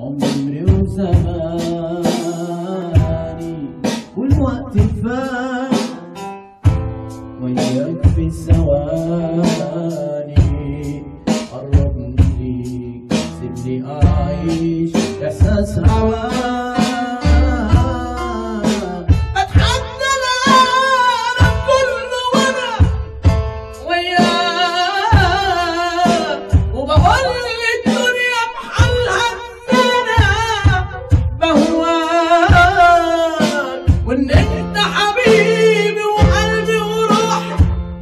عمري وزماني والوقت فات وياك في ثواني قربني ليك سيبني أعيش إحساس هواك اتحدى العالم كله وانا وياك وبقول للدنيا بحالها ان انا بهواك وان انت حبيبي وقلبي وروحي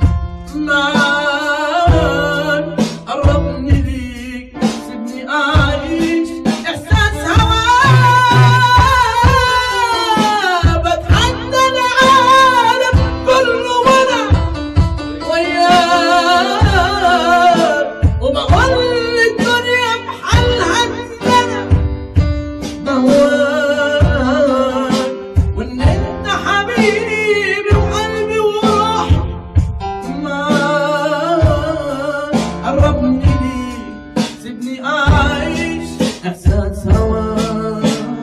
معاك قربني ليك سيبني اعيش احساس هواك بتحدى العالم كله وانا وياك وبقول للدنيا بحالها ان انا بهواك وان انت حبيبي وقلبي وروحي معاك قربني ليك سيبني اعيش إحساس هواك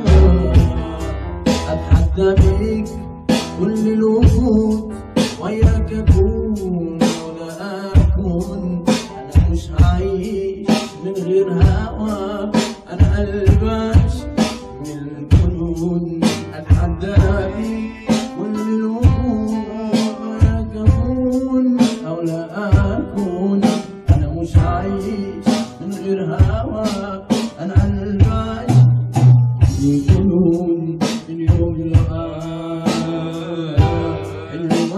أتحدى بيك كل الوجود وياك أكون ولا أكون أنا مش هعيش من غير هواك أنا قلبش من الجنون أتحدى بيك كل الوجود وياك أكون أو لا أكون أنا مش هعيش من غير هواك أنا قلبش يقولون من يوم الآن حلم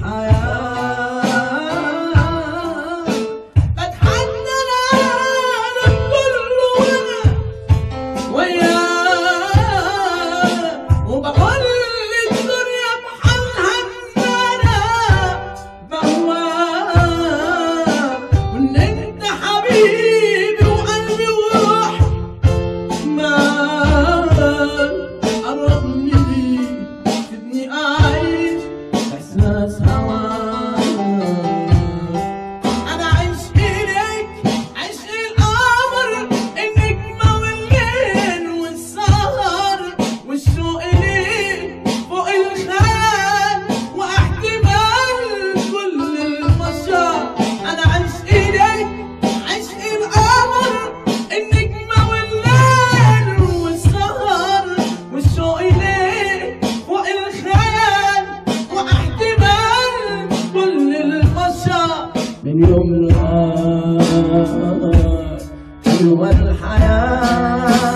الحياة بتحدى العالم كله وانا وياك وبقول للدنيا بحالها ان انا بهواك وان انت حبيبي وقلبي وروحي معاك قربني ليك سيبني اعيش إحساس هواك انا عشق ليك عشق القمر النجمة والليل والسهر والشوق ليك فوق الخيال واحتمال كل البشر انا عشق ليك عشق القمر النجمة والليل والسهر والشوق ليك فوق الخيال واحتمال كل البشر من يوم الآن حلوة الحياة